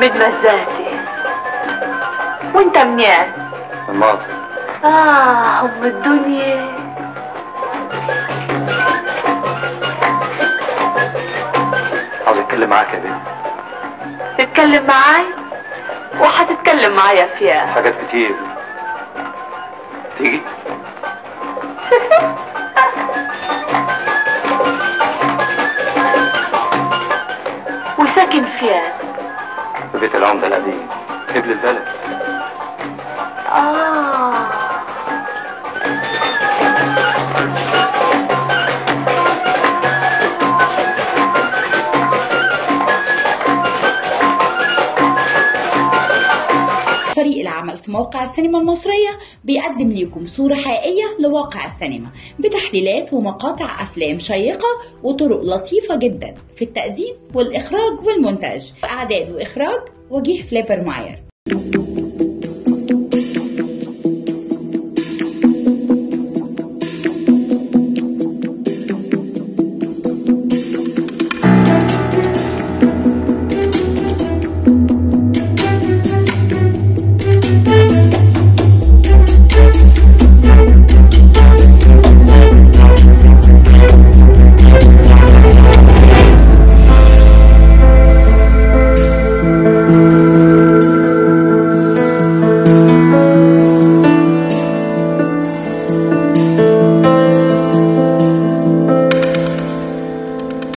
حمد مزاتي وانت منين؟ من مصر اه ام الدنيا عاوز اتكلم معاك يا بنت تتكلم معاي وحتتكلم معايا فيها حاجات كتير تيجي وساكن فين؟ في بيت العمدة القديم قبل البلد اه فريق العمل في موقع السينما المصرية بيقدم لكم صورة حقيقية لواقع السينما بتحليلات ومقاطع أفلام شيقة وطرق لطيفة جدا في التقديم والإخراج والمونتاج إعداد وإخراج وجيه فليبر ماير